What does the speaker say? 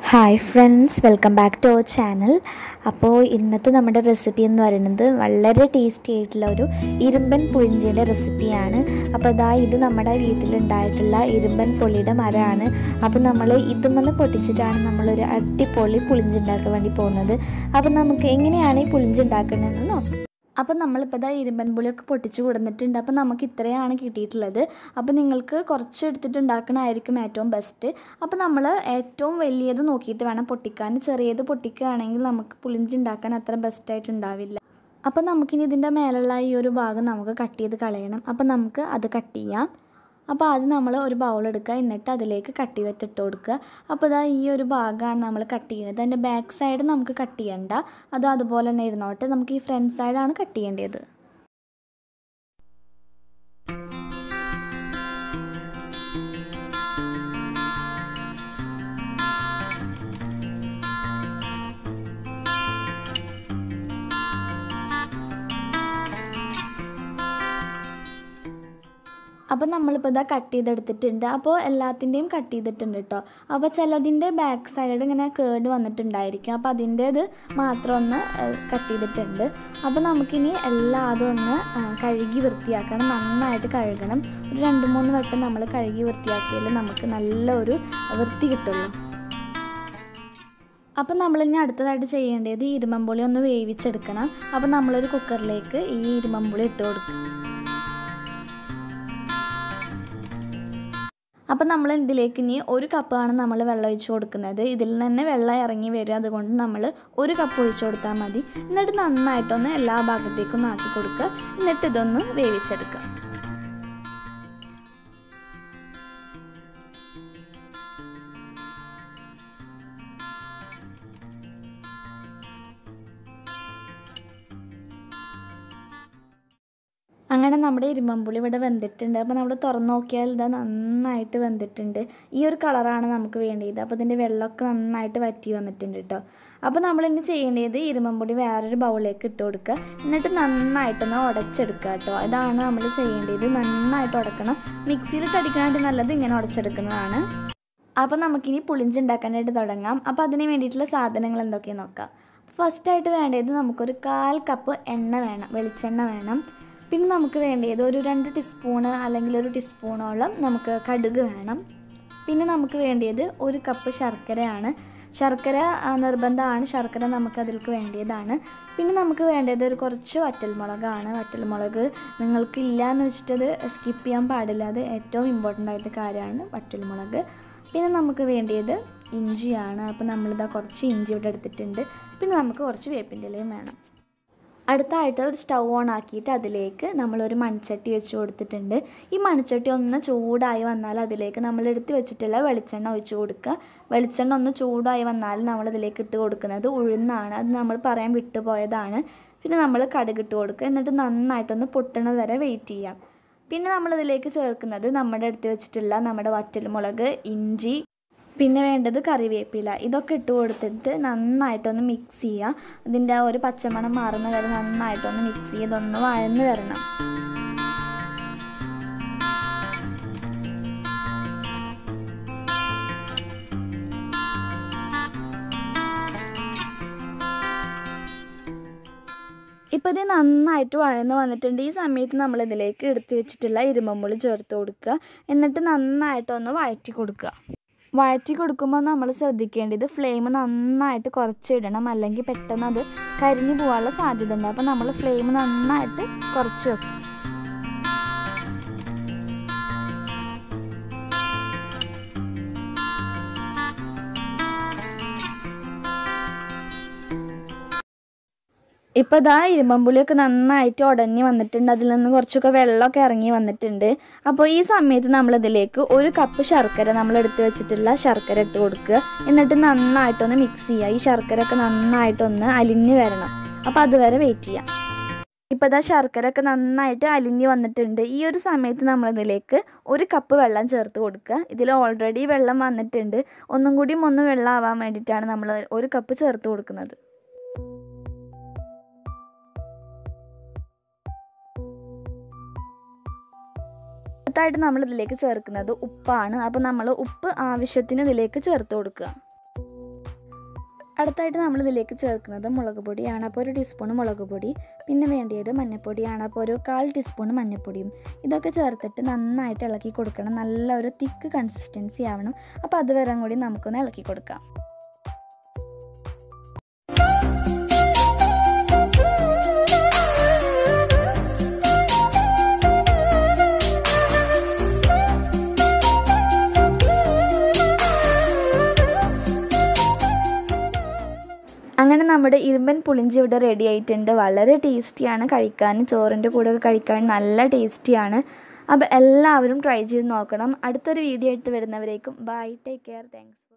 hi friends welcome back to our channel അപ്പോൾ ഇന്നത്തെ നമ്മുടെ റെസിപ്പി എന്ന് പറയുന്നത് വളരെ ടേസ്റ്റി ആയിട്ടുള്ള ഒരു ഇരുമ്പൻ പുളിഞ്ചിയുടെ റെസിപ്പിയാണ് അപ്പോൾ ഇതാ ഇത് നമ്മുടെ വീട്ടിലുണ്ടായിട്ടുള്ള ഇരുമ്പൻ പൊളിയുടെ മരമാണ് അപ്പോൾ നമ്മൾ ഇതുമെന്ന് പൊട്ടിച്ചിട്ടാണ് നമ്മളൊരു അടിപൊളി പുളിഞ്ചി ഉണ്ടാക്കാൻ വേണ്ടി പോകുന്നത് അപ്പോൾ നമുക്ക് എങ്ങനെയാണ് ഈ പുളിഞ്ചി ഉണ്ടാക്കുന്നതെന്ന് നോക്കാം അപ്പം നമ്മളിപ്പോൾ ഇതാ ഇരുമ്പൻ പുളിയൊക്കെ പൊട്ടിച്ച് കൊടുത്തിട്ടുണ്ട് അപ്പോൾ നമുക്ക് ഇത്രയാണ് കിട്ടിയിട്ടുള്ളത് അപ്പോൾ നിങ്ങൾക്ക് കുറച്ച് എടുത്തിട്ട് ഉണ്ടാക്കണമായിരിക്കും ഏറ്റവും ബെസ്റ്റ് അപ്പോൾ നമ്മൾ ഏറ്റവും വലിയത് നോക്കിയിട്ട് വേണം പൊട്ടിക്കാൻ ചെറിയത് പൊട്ടിക്കുകയാണെങ്കിൽ നമുക്ക് പുളിഞ്ചി ഉണ്ടാക്കാൻ അത്ര ബെസ്റ്റായിട്ട് ഉണ്ടാവില്ല അപ്പോൾ നമുക്കിനി ഇതിൻ്റെ മേലുള്ള ഈ ഒരു ഭാഗം നമുക്ക് കട്ട് ചെയ്ത് കളയണം അപ്പോൾ നമുക്ക് അത് കട്ട് ചെയ്യാം അപ്പോൾ ആദ്യം നമ്മൾ ഒരു ബൗൾ എടുക്കുക എന്നിട്ട് അതിലേക്ക് കട്ട് ചെയ്തിട്ട് ഇട്ട് കൊടുക്കുക അപ്പോൾ ഇതാ ഈ ഒരു ഭാഗമാണ് നമ്മൾ കട്ട് ചെയ്യുന്നത് അതിൻ്റെ ബാക്ക് സൈഡ് നമുക്ക് കട്ട് ചെയ്യണ്ട അത് അതുപോലെ തന്നെ ഇരുന്നോട്ടെ നമുക്ക് ഈ ഫ്രണ്ട് സൈഡാണ് കട്ട് ചെയ്യേണ്ടത് അപ്പോൾ നമ്മളിപ്പോൾ ഇതാ കട്ട് ചെയ്തെടുത്തിട്ടുണ്ട് അപ്പോൾ എല്ലാത്തിൻ്റെയും കട്ട് ചെയ്തിട്ടുണ്ട് കേട്ടോ അപ്പോൾ ചിലതിൻ്റെ ബാക്ക് സൈഡ് ഇങ്ങനെ കേട് വന്നിട്ടുണ്ടായിരിക്കും അപ്പോൾ അതിൻ്റെ ഇത് മാത്രം ഒന്ന് കട്ട് ചെയ്തിട്ടുണ്ട് അപ്പോൾ നമുക്കിനി എല്ലാതും ഒന്ന് കഴുകി വൃത്തിയാക്കണം നന്നായിട്ട് കഴുകണം ഒരു രണ്ട് മൂന്ന് വട്ടം നമ്മൾ കഴുകി വൃത്തിയാക്കിയാൽ നമുക്ക് നല്ലൊരു വൃത്തി കിട്ടുള്ളൂ അപ്പം നമ്മളിനി അടുത്തതായിട്ട് ചെയ്യേണ്ടത് ഈ ഇരുമ്പമ്പുളി ഒന്ന് വേവിച്ചെടുക്കണം അപ്പം നമ്മളൊരു കുക്കറിലേക്ക് ഈ ഇരുമ്പമ്പുളി ഇട്ട് കൊടുക്കും അപ്പം നമ്മൾ ഇതിലേക്ക് ഇനി ഒരു കപ്പാണ് നമ്മൾ വെള്ളം ഒഴിച്ച് കൊടുക്കുന്നത് ഇതിൽ തന്നെ വെള്ളം ഇറങ്ങി വരും അതുകൊണ്ട് നമ്മൾ ഒരു കപ്പ് ഒഴിച്ച് കൊടുത്താൽ മതി എന്നിട്ട് നന്നായിട്ടൊന്ന് എല്ലാ ഭാഗത്തേക്കും ആക്കി കൊടുക്കുക എന്നിട്ട് ഇതൊന്ന് വേവിച്ചെടുക്കുക അങ്ങനെ നമ്മുടെ ഇരുമ്പമ്പുളി ഇവിടെ വെന്തിട്ടുണ്ട് അപ്പോൾ നമ്മൾ തുറന്ന് നോക്കിയാൽ ഇതാ നന്നായിട്ട് വെന്തിട്ടുണ്ട് ഈ ഒരു കളറാണ് നമുക്ക് വേണ്ടത് അപ്പോൾ ഇതിൻ്റെ വെള്ളമൊക്കെ നന്നായിട്ട് വറ്റി വന്നിട്ടുണ്ട് കേട്ടോ അപ്പോൾ നമ്മൾ ഇനി ചെയ്യേണ്ടത് ഇരുമ്പമ്പുളി വേറൊരു ബൗളിലേക്ക് ഇട്ട് കൊടുക്കുക എന്നിട്ട് നന്നായിട്ടൊന്ന് ഉടച്ചെടുക്കുക കേട്ടോ ഇതാണ് നമ്മൾ ചെയ്യേണ്ടത് നന്നായിട്ട് ഉടക്കണം മിക്സിയിലിട്ട് അടിക്കാനായിട്ട് നല്ലത് ഇങ്ങനെ ഉടച്ചെടുക്കുന്നതാണ് അപ്പോൾ നമുക്കിനി പുളിഞ്ചി ഉണ്ടാക്കാനായിട്ട് തുടങ്ങാം അപ്പോൾ അതിന് വേണ്ടിയിട്ടുള്ള സാധനങ്ങൾ എന്തൊക്കെയാണെന്ന് നോക്കാം ഫസ്റ്റായിട്ട് വേണ്ടത് നമുക്കൊരു കാൽ കപ്പ് എണ്ണ വേണം വെളിച്ചെണ്ണ വേണം പിന്നെ നമുക്ക് വേണ്ടത് ഒരു രണ്ട് ടീസ്പൂണ് അല്ലെങ്കിൽ ഒരു ടീസ്പൂണോളം നമുക്ക് കടുക് വേണം പിന്നെ നമുക്ക് വേണ്ടിയത് ഒരു കപ്പ് ശർക്കരയാണ് ശർക്കര നിർബന്ധമാണ് ശർക്കര നമുക്ക് അതിലേക്ക് വേണ്ടിയതാണ് പിന്നെ നമുക്ക് വേണ്ടത് ഒരു കുറച്ച് വറ്റൽമുളകാണ് വറ്റൽമുളക് നിങ്ങൾക്ക് ഇല്ല എന്ന് വെച്ചിട്ടത് സ്കിപ്പ് ചെയ്യാൻ പാടില്ല അത് ഏറ്റവും ഇമ്പോർട്ടൻ്റ് ആയിട്ട് കാര്യമാണ് വറ്റൽമുളക് പിന്നെ നമുക്ക് വേണ്ടിയത് ഇഞ്ചിയാണ് അപ്പോൾ നമ്മളിതാ കുറച്ച് ഇഞ്ചി ഇവിടെ എടുത്തിട്ടുണ്ട് പിന്നെ നമുക്ക് കുറച്ച് വേപ്പിൻ്റെ ഇലയും വേണം അടുത്തായിട്ട് ഒരു സ്റ്റൗ ഓൺ ആക്കിയിട്ട് അതിലേക്ക് നമ്മളൊരു മൺചട്ടി വെച്ച് കൊടുത്തിട്ടുണ്ട് ഈ മൺചട്ടി ഒന്ന് ചൂടായി വന്നാൽ അതിലേക്ക് നമ്മൾ എടുത്ത് വെച്ചിട്ടുള്ള വെളിച്ചെണ്ണ ഒഴിച്ച് കൊടുക്കുക വെളിച്ചെണ്ണ ഒന്ന് ചൂടായി വന്നാൽ നമ്മൾ ഇതിലേക്ക് ഇട്ട് കൊടുക്കുന്നത് ഉഴുന്നാണ് അത് നമ്മൾ പറയാൻ വിട്ടുപോയതാണ് പിന്നെ നമ്മൾ കടുകിട്ട് കൊടുക്കുക എന്നിട്ട് നന്നായിട്ടൊന്ന് പൊട്ടണത് വരെ വെയിറ്റ് ചെയ്യാം പിന്നെ നമ്മളിതിലേക്ക് ചേർക്കുന്നത് നമ്മുടെ എടുത്ത് വെച്ചിട്ടുള്ള നമ്മുടെ വറ്റൽമുളക് ഇഞ്ചി പിന്നെ വേണ്ടത് കറിവേപ്പില ഇതൊക്കെ ഇട്ട് കൊടുത്തിട്ട് നന്നായിട്ടൊന്ന് മിക്സ് ചെയ്യുക ഇതിൻ്റെ ആ ഒരു പച്ചമണം മാറുന്ന വരെ നന്നായിട്ടൊന്ന് മിക്സ് ചെയ്തൊന്ന് വഴന്ന് വരണം ഇപ്പോൾ ഇത് നന്നായിട്ട് വഴന്ന് വന്നിട്ടുണ്ട് ഈ സമയത്ത് നമ്മൾ ഇതിലേക്ക് എടുത്ത് വെച്ചിട്ടുള്ള ഇരുമ്പമ്പുളി ചേർത്ത് കൊടുക്കുക എന്നിട്ട് നന്നായിട്ടൊന്ന് വഴറ്റി കൊടുക്കുക വഴറ്റി കൊടുക്കുമ്പോൾ നമ്മൾ ശ്രദ്ധിക്കേണ്ടത് ഫ്ലെയിം നന്നായിട്ട് കുറച്ചിടണം അല്ലെങ്കിൽ പെട്ടെന്ന് അത് കരിഞ്ഞു പോകാനുള്ള സാധ്യത ഉണ്ട് അപ്പോൾ നമ്മൾ ഫ്ലെയിം നന്നായിട്ട് കുറച്ച് വെക്കും ഇപ്പോൾ ഇതാ ഇരുമ്പമ്പുളിയൊക്കെ നന്നായിട്ട് ഉടഞ്ഞ് വന്നിട്ടുണ്ട് അതിൽ നിന്ന് കുറച്ചൊക്കെ വെള്ളമൊക്കെ ഇറങ്ങി വന്നിട്ടുണ്ട് അപ്പോൾ ഈ സമയത്ത് നമ്മളിതിലേക്ക് ഒരു കപ്പ് ശർക്കര നമ്മൾ എടുത്ത് വെച്ചിട്ടുള്ള ശർക്കര ഇട്ട് കൊടുക്കുക എന്നിട്ട് നന്നായിട്ടൊന്ന് മിക്സ് ചെയ്യുക ഈ ശർക്കര ഒക്കെ നന്നായിട്ടൊന്ന് അലിഞ്ഞ് വരണം അപ്പോൾ അതുവരെ വെയിറ്റ് ചെയ്യാം ഇപ്പോൾ ഇതാ ശർക്കര ഒക്കെ നന്നായിട്ട് അലിഞ്ഞ് വന്നിട്ടുണ്ട് ഈ ഒരു സമയത്ത് നമ്മളിതിലേക്ക് ഒരു കപ്പ് വെള്ളം ചേർത്ത് കൊടുക്കുക ഇതിൽ ഓൾറെഡി വെള്ളം വന്നിട്ടുണ്ട് ഒന്നും കൂടിയും ഒന്ന് വെള്ളം ആവാൻ വേണ്ടിയിട്ടാണ് നമ്മൾ ഒരു കപ്പ് ചേർത്ത് കൊടുക്കുന്നത് അടുത്തായിട്ട് നമ്മൾ ഇതിലേക്ക് ചേർക്കുന്നത് ഉപ്പാണ് അപ്പോൾ നമ്മൾ ഉപ്പ് ആവശ്യത്തിന് ഇതിലേക്ക് ചേർത്ത് കൊടുക്കുക അടുത്തായിട്ട് നമ്മൾ ഇതിലേക്ക് ചേർക്കുന്നത് മുളക് പൊടിയാണ് അപ്പോൾ ഒരു ടീസ്പൂൺ മുളക് പൊടി പിന്നെ വേണ്ടിയത് മഞ്ഞൾപ്പൊടിയാണ് അപ്പോൾ ഒരു കാൽ ടീസ്പൂൺ മഞ്ഞൾപ്പൊടിയും ഇതൊക്കെ ചേർത്തിട്ട് നന്നായിട്ട് ഇളക്കി കൊടുക്കണം നല്ല ഒരു തിക്ക് കൺസിസ്റ്റൻസി ആവണം അപ്പോൾ അതുവരെ കൂടി നമുക്കൊന്ന് ഇളക്കി കൊടുക്കാം അങ്ങനെ നമ്മുടെ ഇരുമ്പൻ പുളിഞ്ചി ഇവിടെ റെഡി ആയിട്ടുണ്ട് വളരെ ടേസ്റ്റിയാണ് കഴിക്കാൻ ചോറിൻ്റെ കൂടെ ഒക്കെ കഴിക്കാൻ നല്ല ടേസ്റ്റിയാണ് അപ്പോൾ എല്ലാവരും ട്രൈ ചെയ്ത് നോക്കണം അടുത്തൊരു വീഡിയോ ആയിട്ട് വരുന്നവരേക്കും ബൈ ടേക്ക് കെയർ താങ്ക്സ്